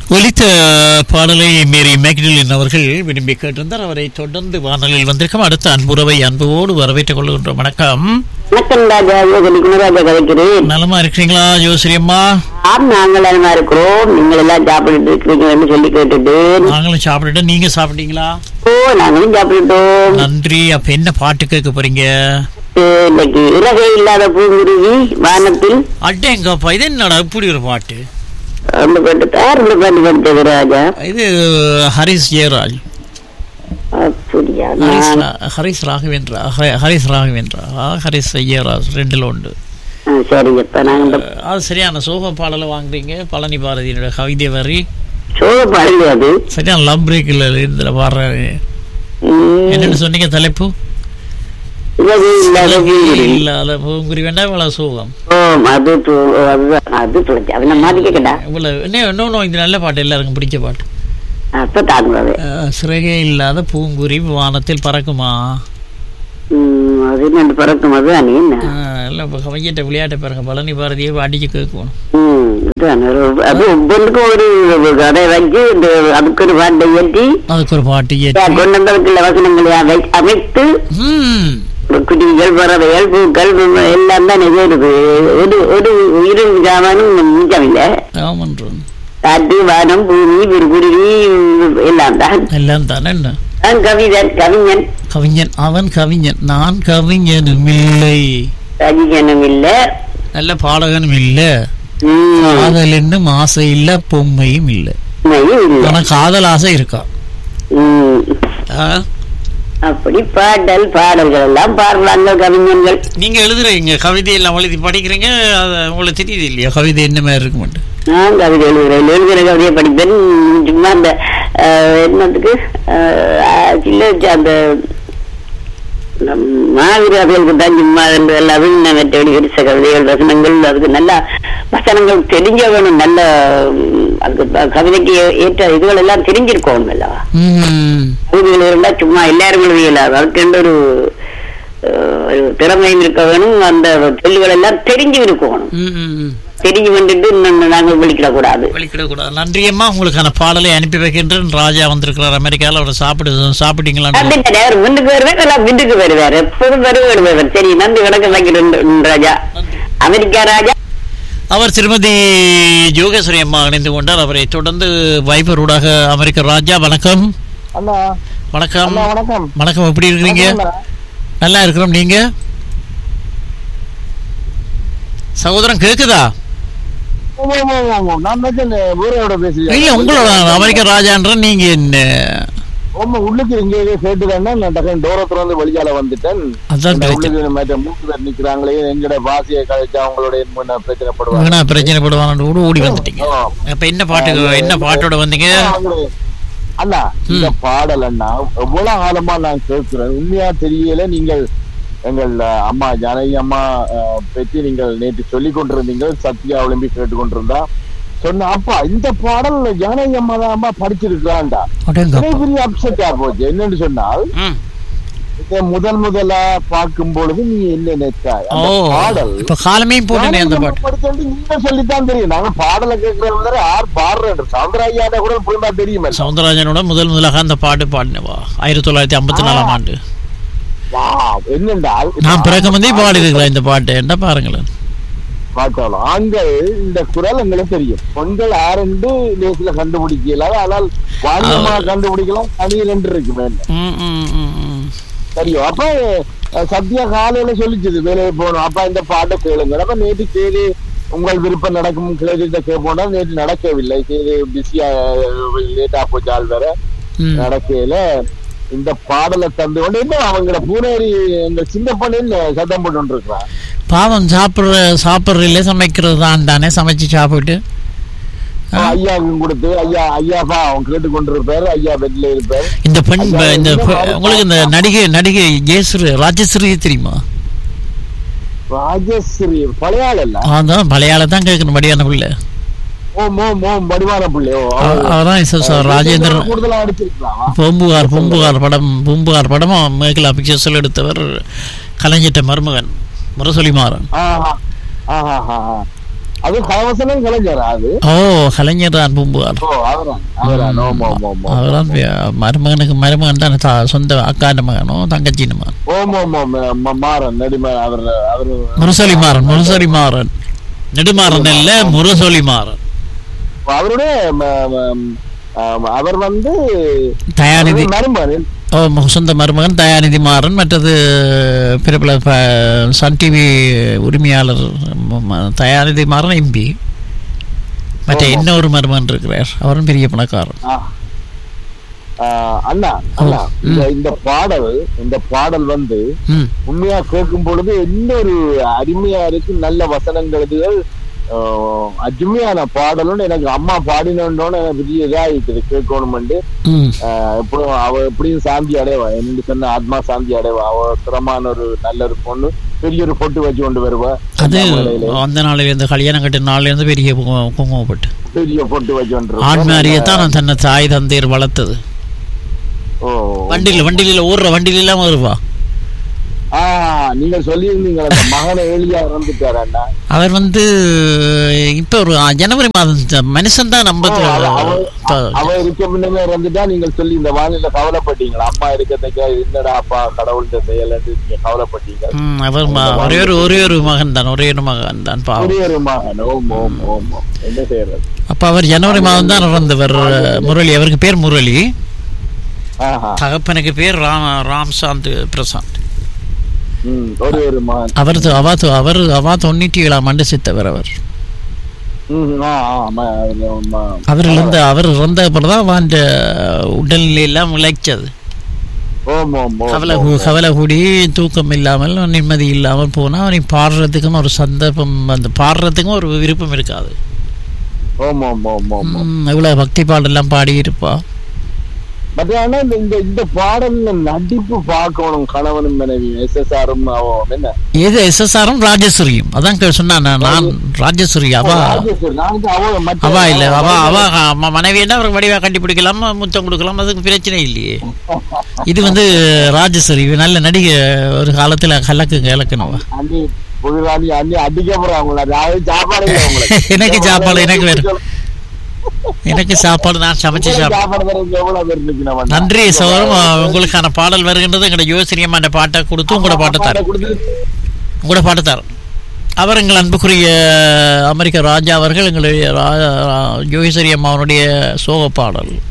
ஒலித்த பாடலை மேரி மேக்டிலின் அவர்கள் விரும்பி கேட்டிருந்தார் அவரை தொடர்ந்து வானொலியில் வந்திருக்கும் அடுத்த அன்புறவை அன்போடு வரவேற்றுக் கொள்கின்றோம் வணக்கம் வணக்கம் ராஜா யோகி குணராஜா கதைக்கிறேன் நலமா இருக்கிறீங்களா ஜோசிரி அம்மா ஆம் நாங்கள் நல்லா இருக்கிறோம் நீங்கள் எல்லாம் சாப்பிட்டு இருக்கிறீங்கன்னு சொல்லி கேட்டுட்டு நாங்களும் சாப்பிட்டுட்டோம் நீங்க சாப்பிட்டீங்களா ஓ நாங்களும் சாப்பிட்டுட்டோம் நன்றி அப்ப என்ன பாட்டு கேட்க போறீங்க அஹ், இன்னைக்கு இறகை இல்லாத பூங்குருவி வானத்தில் அட்டேங்கப்பா இது என்னடா இப்படி ஒரு பாட்டு அந்த பாட்டு யார் இந்த பாட்டு படித்தது ராஜா இது ஹரிஸ் ஜெயராஜ் அப்படியா ஹரிஸ் நான் ரா- ஹரிஸ் ராகவேந்திரா ஹ- ஹரிஸ் ராகவேந்திரா ஆ, ஹரிஸ் ஜெயராஜ் ரெண்டுல உண்டு ஆ, சரி அப்ப நாங்க இந்த அது சரியான சோக பாடலை வாங்குறீங்க பழனி பாரதியோட கவிதை வரி சோக பாடல் அது சரியான லவ் பிரேக்கில் இதுல வர்றாரு ம், என்னன்னு சொன்னீங்க தலைப்பு இறகை இல்லாத பூங்குருவி இல்லாத பூங்குருவி வேண்டாம் இவ்வளவு சோகம் ஓ அது து- அதுதான் அது துளைச்சி அவனை மாத்தி கேட்கடா இவ்வளவு என்ன இன்னொன்று இது நல்ல பாட்டு எல்லாருக்கும் பிடிச்ச பாட்டு அப்ப தாங்குவாரு அஹ், சிறகே இல்லாத பூங்குருவி வானத்தில் பறக்குமா ம், அது ரெண்டு பறக்கும் அது அணி என்ன அஹ், எல்லாம் இப்போ கவிஞட்ட விளையாட்டை பாருங்க பழனி பாரதியை அடிச்சு கேட்கணும் ம், இதான் ஒரு- அது ஒவ்வொன்றுக்கும் ஒரு கதை வச்சு இந்த அதுக்கு ஒரு பாட்டை ஏற்றி அதுக்கு ஒரு பாட்டு ஏற்றி கொண்டு வந்ததுக்குள்ள வசனங்களை அமை- அமைத்து ம் ஒரு குடிகள் பறவைகள் பூக்கள் எல்லாம் தான் நிகழ்வு ஒரு ஒரு உயிரும் ஜாமானும் மிச்சம் இல்லை ஆமன்றது காற்று வானம் பூமி ஒரு குருவி எல்லாம் தான் எல்லாம் தானே என்ன நான் கவிதன் கவிஞன் கவிஞன் அவன் கவிஞன் நான் கவிஞனும் இல்லை ரஜிகனும் இல்லை நல்ல பாடகனும் இல்ல ம், காதல் என்னும் ஆசை இல்ல பொம்மையும் இல்ல உண்மையும் இல்லை ஆனா காதல் ஆசை இருக்கா ம். ஆ? அப்படி பாடல் பாடல்கள் எல்லாம் பாடுறாங்க கவிஞர்கள் நீங்க எழுதுறீங்க கவிதை எல்லாம் எழுதி படிக்கிறீங்க அது உங்களுக்கு தெரியுது இல்லையா கவிதை என்ன மாதிரி இருக்க மாட்டேன் நான் கவிதை எழுதுகிறேன் எழுதுகிற கவிதையை படிப்பேன் சும்மா அந்த அஹ், என்னத்துக்கு அஹ், சின்ன அந்த நம் மாவீரர்களுக்கு தான் சும்மா என்பதெல்லாம் மற்றபடி விரிச கவிதைகள் வசனங்கள் அதுக்கு நல்ல வசனங்கள் தெரிஞ்ச வேணும் நல்ல உம், அதுக்கு ப- கவிதைக்கு ஏ- ஏற்ற இதுகள் எல்லாம் தெரிஞ்சிருக்கணும் அல்லவா ம். கவிதைகள் இருந்தா சும்மா எல்லாரும் எழுதியலாது அதுக்கு ஒரு அஹ், ஒரு திறமையும் இருக்க வேணும் அந்த சொல்லுகள் எல்லாம் தெரிஞ்சு இருக்கணும் ம், ம், ம். தெரிஞ்சு வந்துட்டு இன்னொன்னு நாங்கள் விழிக்கிடக்கூடாது வெளிக்கிடக்கூடாது நன்றியம்மா உங்களுக்கான பாடலை அனுப்பி வைக்கின்றேன் ராஜா வந்திருக்கிறார் அமெரிக்காவில் அவர் சாப்பிடு சாப்பிட்டீங்களா வந்துட்டாரு. அவர் வீட்டுக்கு வருவார் எல்லாம் வீட்டுக்கு வருவார் எப்போதும் வருவார் வருவார் சரி நன்றி வணக்கம் வைக்கிறேன் ராஜா அமெரிக்கா ராஜா அவர் திருமதி யோகேஸ்வரி அம்மா இணைந்து கொண்டார் அவரை தொடர்ந்து வைபர் ஊடாக அமெரிக்க ராஜா வணக்கம் அண்ணா வணக்கம் அண்ணா வணக்கம் வணக்கம் எப்படி இருக்கிறீங்க நல்லா இருக்கிறோம் நீங்க சகோதரன் கேக்குதா ஆமா, ஆமா, ஆமா, ஆமா. நான் நினைச்சேன் ஊரோட பேசுறேன் இல்ல உங்களோட அமெரிக்க ராஜான்ற நீங்க என்ன ஆமா உள்ளுக்கு இங்கே கேட்டுதானே நான் டக்குனு டோரத்துல வந்து வெளியால வந்துட்டேன் அதான் இந்த பிரச்சனை உள்ளுக்கு மற்ற மூக்கு பேர் நிக்கிறாங்களே எங்கட பாசியை கழிச்சா அவங்களோட என்ன பிரச்சனைப்படுவாங்க வீணா பிரச்சனை படுவான்னு கூட ஓடி வந்துட்டீங்க ஆ. அப்ப என்ன பாட்டுக்கு என்ன பாட்டோட வந்தீங்க அவங்களே- அண்ணா இந்த பாடல் அண்ணா எவ்வளவு காலமா நான் கேட்கிறேன் உண்மையா தெரியல நீங்கள் எங்கள் அஹ், அம்மா ஜானகி அம்மா அஹ், பற்றி நீங்கள் நேற்று சொல்லிக் கொண்டிருந்தீங்க சத்யா ஒலிம்பி கேட்டுக்கொண்டிருந்தா சொன்ன அப்பா இந்த பாடல் ஜானகி அம்மா தான் அம்மா படிச்சிருக்காண்டா அடேங்கப்பா. பெரிய அப்செட்டா போச்சு என்னன்னு சொன்னால் ம். இதை முதல் முதலா பார்க்கும் பொழுது நீ என்ன நினைச்சாய் ஓ அந்த பாடல் இப்ப காலமே போட்டேனே அந்த பாட்டு படிச்சது நீங்க சொல்லித்தான் தெரியும் நாங்க பாடலை கேட்கறது யார் பாடுறேன் சவுந்தரராஜா கூட புரியுமா தெரியுமே சவுந்தரராஜனோட முதல் முதலாக அந்த பாட்டு பாடினவா ஆயிரத்தி தொள்ளாயிரத்தி ஐம்பத்தி நாலாம் ஆண்டு வாவ், என்னென்றால் நான் பிறக்க முந்தே பாடி இருக்கிறேன் இந்த பாட்டு என்ன பாருங்களேன் பார்த்தாலும் ஆண்கள் இந்த குரல் எங்களுக்கு தெரியும் பெண்கள் ஆரண்டு லேசில கண்டுபிடிக்கல ஆனால் வாணியமா கண்டுபிடிக்கலாம் தனி ரெண்டு இருக்கு மேல ம், ம், ம், ம். தெரியும் அப்ப அஹ், சத்யா காலையில சொல்லிச்சது வேலையை போகணும் அப்ப இந்த பாட்டை கேளுங்க அப்ப நேற்று கேளு உங்கள் விருப்பம் நடக்கும் கிளை கேட்போம்னா நேற்று நடக்கவில்லை சரி பிஸியா லேட்டா போச்சு ஆள் வேற ம். நடக்கையில இந்த பாடலை தந்து கொண்டு என்ன அவங்கள பூனேரி இந்த சின்ன பண்ணு சத்தம் போட்டு இருக்கிறான் பாவம் சாப்பிடுற சாப்பிட்றதுல சமைக்கிறது தான் தானே சமைச்சு சாப்பிட்டு ஆ. ஐயாவுக்கு கொடுத்து ஐயா ஐயாப்பா அவன் கேட்டு கொண்டிருப்பாரு ஐயா பெட்ல இருப்பாரு இந்த பெண் இந்த பெ- உங்களுக்கு இந்த நடிகை நடிகை ஜெயஸ்ரீ ராஜஸ்ரீ தெரியுமா ராஜஸ்ரீ பழையாள் இல்ல அதான் பழையாள தான் கேட்கணும் படியான பிள்ளை ஓம் ஓம் ஓம் வடிவான பிள்ளையோ அவதான் எஸ் எஸ் ராஜேந்திரன் கூடுதலா அடிச்சிருக்கலாம் பூம்புகார் பூம்புகார் படம் பூம்புகார் படம் மேகலா பிக்சர்ஸில் எடுத்தவர் கலைஞட்ட மருமகன் முரசொலி மாறன் ஆஹா ஆஹா ஆஹா அது கவசனம் கலைஞர் அது ஓ கலைஞர் தான் பூம்புகார் ஓ அவரான் அவரான் ஓம் ஓம் ஓம் ஓம் அவர்தான் வே- மருமகனுக்கு மருமகன் தான் தா- சொந்த அக்காண்ட மகனோ தங்கச்சின்னு மகன் ஓம் ஓம் ஓம் ம- மாறன் நடிம அவர் அவர் முரசொலி மாறன் முரசொலி மாறன் நெடுமாறன் இல்ல முரசொலி மாறன் அவருடைய ம- ம- ஆம், அவர் வந்து தயாநிதி மருமகன் ஓ மு- சொந்த மருமகன் தயாநிதி மாறன் மற்றது பிரபல ப- சன் டிவி உரிமையாளர் ம- ம- தயாநிதி மாறன் எம்பி மற்ற ஆமா. இன்னொரு மருமகன் இருக்கிறார் அவரும் பெரிய பணக்காரன் ஆ. ஆ, அண்ணா அண்ணா ம். இந்த இந்த பாடல் இந்த பாடல் வந்து ம் உண்மையா கேட்கும் பொழுது என்ன ஒரு அருமையா இருக்கு நல்ல வசனங்கள் அருமையான பாடலும் எனக்கு அம்மா பாடினோன்னு எனக்கு பெரிய இதாயிட்டுது கேட்கணும்னு ம் எப்படியும் அவ எப்படியும் சாந்தி அடைவா என்னன்னு சொன்ன ஆத்மா சாந்தி அடைவா அவ திறமான ஒரு நல்ல ஒரு பொண்ணு பெரிய ஒரு பொட்டு வச்சு கொண்டு வருவா அது தமிழையில அந்த நாளிலேருந்து கல்யாணம் கட்டின நாள்லேருந்து பெரிய குங்கும- குங்குமப்பட்டு பெரிய பொட்டு வச்சு கொண்டு ஆண் இருப்பா. மாதிரியே தான் தன்னை தாய் தந்தையர் வளர்த்தது ஓ வண்டியில் வண்டியில ஓடுற வண்டியில எல்லாம் வருவா ஆ நீங்க சொல்லியிருந்தீங்க அந்த மகனை எளியா இறந்துட்டாரு அண்ணா அவர் வந்து இப்ப ஒரு ஆ, ஜனவரி மாதம் மனுஷன் தான் நம்ம ஓ, அவ- அவ- அவ இருக்க முன்னமே இறந்துட்டா நீங்க சொல்லி இந்த வானிலை கவலைப்பட்டீங்களா அம்மா இருக்கதைக்கு என்னடா அப்பா கடவுள்கிட்ட செயலன்னு நீங்க கவலைப்பட்டீங்க ம், அவர் ம- ஒரே ஒரு ஒரே ஒரு மகன் தான் ஒரே ஒரு மகன் தான் பாவம் ஒரே ஒரு மகன் ஓம் ஓம் ஓம் ஓம் என்ன செய்யறது அப்ப அவர் ஜனவரி மாதம் தான் இறந்தவர் முரளி அவருக்கு பேர் முரளி ஆஹா தகப்பனுக்கு பேர் ராம் ராம்சாந்த் பிரசாந்த் ம் ஒரே ஒரு மகன் அவர் து- அவா து- அவர் அவா தொண்ணூற்றி ஏழாம் ஆண்டு சித்தவர் அவர் ம் ஆ ஆ ஆமா, அவரு, ஆமா. அவர் இறந்த அவர் இறந்த அப்புறம் தான் அவன் உடல்நிலை எல்லாம் விளைச்சது ஓம் ஓம் ஓம் கவலை ஓம். கூ- கவலை கூடி தூக்கம் இல்லாமல் நிம்மதி இல்லாமல் போனால் அவனுக்கு பாடுறதுக்கும் ஒரு சந்தர்ப்பம் அந்த பாடுறதுக்கும் ஒரு விருப்பம் இருக்காது ஓம் ஓம் ஓம் ஓம் ஓம். ம், இவ்வளவு பக்தி பாடெல்லாம் பாடி இருப்பா பட் ஆனா இந்த- இந்த இந்த பாடல்ல நடிப்பு பார்க்கணும் கணவனும் மனைவி எஸ் எஸ் ஆரும் அவன் என்ன ஏது எஸ்எஸ்ஆரும் ராஜேஸ்வரியும் அதான் கே- சொன்னான் நான் நான் ராஜேஸ்வரி அவா ராஜேஸ்வரி, நான் வந்து அவ மற்ற- அவா இல்ல அவா அவா ம- மனைவி என்ன அவருக்கு வடிவா கண்டுபிடிக்கலாம் முத்தம் கொடுக்கலாம் அதுக்கு பிரச்சனை இல்லையே இது வந்து ராஜேஸ்வரி இவ நல்ல நடிகை ஒரு காலத்துல கலக்கு கலக்கணும் அண்ணி புதுராணி அண்ணி அடிக்க போறாங்களா அதாவது சாப்பாடு இல்லை உங்களுக்கு. எனக்கு சாப்பாடு, எனக்கு வேணும். எனக்கு சாப்பாடு நான் சமைச்சு சாப்பிடுறேன் சாப்பாடு தரதுக்கு எவ்வளவு பேர் நிக்கணும் அண்ணா? நன்றி சோரம் உங்களுக்கான பாடல் வருகின்றது எங்களோட யோசனியமா அந்த பாட்டை கொடுத்து உங்களோட பாட்டை சாப்பாடை தரேன் கொடுத்துட்டு உங்களோட பாட்டை தரேன் அவர் எங்கள் அன்புக்குரிய அமெரிக்க ராஜா அவர்கள் எங்களுடைய ரா- ரா- யோகேஸ்வரி அம்மாவனுடைய சோக பாடல்